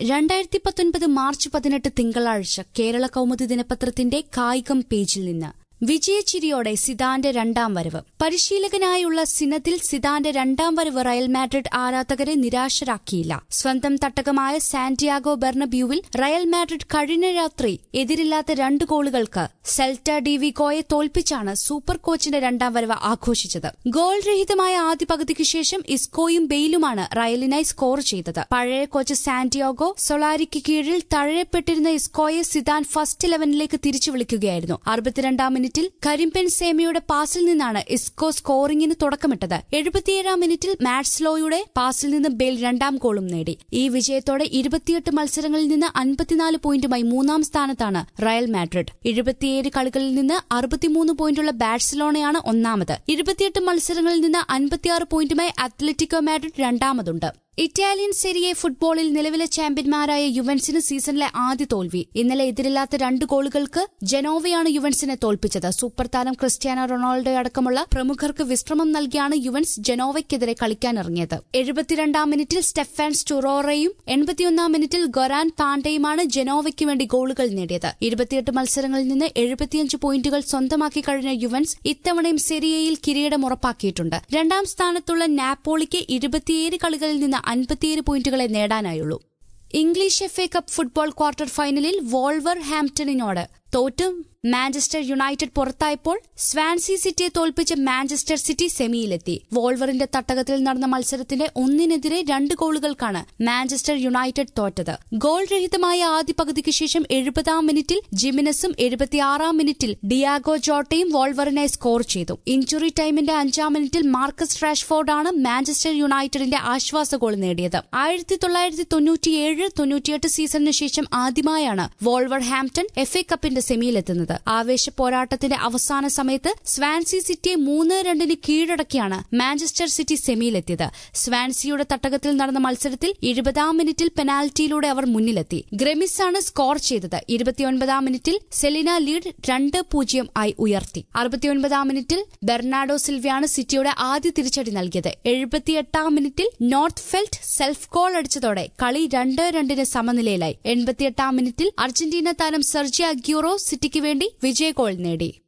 രണ്ടായിരത്തി പത്തൊൻപത് മാർച്ച് പതിനെട്ട് തിങ്കളാഴ്ച കേരള കൗമുദി ദിനപത്രത്തിന്റെ കായികം പേജിൽ നിന്ന് വിജയച്ചിരിയോടെ സിദാന്റെ രണ്ടാം വരവ് പരിശീലകനായുള്ള സിനത്തിൽ സിദാന്റെ രണ്ടാം വരവ് റയൽ മാഡ്രിഡ് ആരാധകരെ നിരാശരാക്കിയില്ല സ്വന്തം തട്ടകമായ സാന്റിയാഗോ ബെർണബ്യൂവിൽ റയൽ മാഡ്രിഡ് കഴിഞ്ഞ രാത്രി എതിരില്ലാത്ത രണ്ട് ഗോളുകൾക്ക് സെൽറ്റ ഡിവിഗോയെ തോൽപ്പിച്ചാണ് സൂപ്പർ കോച്ചിന്റെ രണ്ടാം വരവ് ആഘോഷിച്ചത് ഗോൾ രഹിതമായ ആദ്യ പകുതിക്ക് ശേഷം ഇസ്കോയും ബെയിലുമാണ് റയലിനായി സ്കോർ ചെയ്തത് പഴയ കോച്ച് സാന്റിയാഗോ സൊളാരിക്ക് കീഴിൽ തഴയപ്പെട്ടിരുന്ന ഇസ്കോയെ സിദാൻ ഫസ്റ്റ് ഇലവനിലേക്ക് തിരിച്ചു വിളിക്കുകയായിരുന്നു അറുപത്തിരണ്ടാം മിനിറ്റിൽ കരിമ്പൻ സേമയുടെ പാസിൽ നിന്നാണ് ഇസ്കോ സ്കോറിംഗിന് തുടക്കമിട്ടത് എഴുപത്തിയേഴാം മിനിറ്റിൽ മാറ്റ്സ്ലോയുടെ പാസിൽ നിന്ന് ബെയിൽ രണ്ടാം ഗോളും നേടി ഈ വിജയത്തോടെ ഇരുപത്തിയെട്ട് മത്സരങ്ങളിൽ നിന്ന് അൻപത്തിനാല് പോയിന്റുമായി മൂന്നാം സ്ഥാനത്താണ് റയൽ മാഡ്രിഡ് എഴുപത്തിയേഴ് കളികളിൽ നിന്ന് അറുപത്തിമൂന്ന് പോയിന്റുള്ള ബാഴ്സലോണയാണ് ഒന്നാമത് ഇരുപത്തിയെട്ട് മത്സരങ്ങളിൽ നിന്ന് അൻപത്തിയാറ് പോയിന്റുമായി അത്ലറ്റിക്കോ മാഡ്രിഡ് രണ്ടാമതുണ്ട് ഇറ്റാലിയൻ സെരിയെ ഫുട്ബോളിൽ നിലവിലെ ചാമ്പ്യന്മാരായ യുവൻസിന് സീസണിലെ ആദ്യ തോൽവി ഇന്നലെ എതിരില്ലാത്ത രണ്ട് ഗോളുകൾക്ക് ജനോവയാണ് യുവൻസിനെ തോൽപ്പിച്ചത് സൂപ്പർ താരം ക്രിസ്ത്യാനോ റൊണാൾഡോ അടക്കമുള്ള പ്രമുഖർക്ക് വിശ്രമം നൽകിയാണ് യുവൻസ് ജനോവയ്ക്കെതിരെ കളിക്കാനിറങ്ങിയത് എഴുപത്തിരണ്ടാം മിനിറ്റിൽ സ്റ്റെഫാൻ സ്റ്റുറോറയും എൺപത്തിയൊന്നാം മിനിറ്റിൽ ഗൊറാൻ പാണ്ഡെയുമാണ് ജനോവയ്ക്ക് വേണ്ടി ഗോളുകൾ നേടിയത് ഇരുപത്തിയെട്ട് മത്സരങ്ങളിൽ നിന്ന് എഴുപത്തിയഞ്ച് പോയിന്റുകൾ സ്വന്തമാക്കി കഴിഞ്ഞ യുവൻസ് ഇത്തവണയും സെരിയയിൽ കിരീടം ഉറപ്പാക്കിയിട്ടുണ്ട് രണ്ടാം സ്ഥാനത്തുള്ള നാപ്പോളിക്ക് ഇരുപത്തിയേഴ് കളികളിൽ നിന്ന് അൻപത്തിയേഴ് പോയിന്റുകളെ നേടാനായുള്ളൂ English F A cup football quarter ഫൈനലിൽ വോൾവർ ഹാംപ്ടണിനോട് തോറ്റ് മാഞ്ചസ്റ്റർ യുണൈറ്റഡ് പുറത്തായപ്പോൾ സ്വാൻസി സിറ്റിയെ തോൽപ്പിച്ച് മാഞ്ചസ്റ്റർ സിറ്റി സെമിയിലെത്തി വോൾവറിന്റെ തട്ടകത്തിൽ നടന്ന മത്സരത്തിന്റെ ഒന്നിനെതിരെ രണ്ട് ഗോളുകൾക്കാണ് മാഞ്ചസ്റ്റർ യുണൈറ്റഡ് തോറ്റത് ഗോൾ രഹിതമായ ആദ്യ പകുതിക്ക് ശേഷം എഴുപതാം മിനിറ്റിൽ ജിമിനസും എഴുപത്തിയാറാം മിനിറ്റിൽ ഡിയാഗോ ജോട്ടയും വോൾവറിനായി സ്കോർ ചെയ്തു ഇഞ്ചുറി ടൈമിന്റെ അഞ്ചാം മിനിറ്റിൽ മാർക്കസ് റാഷ്ഫോർഡാണ് മാഞ്ചസ്റ്റർ യുണൈറ്റഡിന്റെ ആശ്വാസ ഗോൾ നേടിയത് ആയിരത്തി തൊള്ളായിരത്തി തൊണ്ണൂറ്റിയേഴ് തൊണ്ണൂറ്റിയെട്ട് സീസണിന് ശേഷം ആദ്യമായാണ് വോൾവർ ഹാംപ്ടൺ എഫ് എ കപ്പിന്റെ സെമിയിലെത്തുന്നത് ആവേശ പോരാട്ടത്തിന്റെ അവസാന സമയത്ത് സ്വാൻസി സിറ്റിയെ മൂന്ന് രണ്ടിന് കീഴടക്കിയാണ് മാഞ്ചസ്റ്റർ സിറ്റി സെമിയിലെത്തിയത് സ്വാൻസിയുടെ തട്ടകത്തിൽ നടന്ന മത്സരത്തിൽ ഇരുപതാം മിനിറ്റിൽ പെനാൽറ്റിയിലൂടെ അവർ മുന്നിലെത്തി ഗ്രമിസാണ് സ്കോർ ചെയ്തത് ഇരുപത്തിയൊൻപതാം മിനിറ്റിൽ സെലിന ലീഡ് രണ്ട് പൂജ്യം ആയി ഉയർത്തി അറുപത്തിയൊൻപതാം മിനിറ്റിൽ ബെർണാഡോ സിൽവയാണ് സിറ്റിയുടെ ആദ്യ തിരിച്ചടി നൽകിയത് എഴുപത്തിയെട്ടാം മിനിറ്റിൽ നോർത്ത് ഫെൽറ്റ് സെൽഫ് ഗോൾ അടിച്ചതോടെ കളി രണ്ട് രണ്ടിന് സമനിലയിലായി എൺപത്തിയെട്ടാം മിനിറ്റിൽ അർജന്റീന താരം സെർജി അഗ്യൂറോ സിറ്റിക്ക് വേണ്ടി വിജയ ഗോൾ നേടി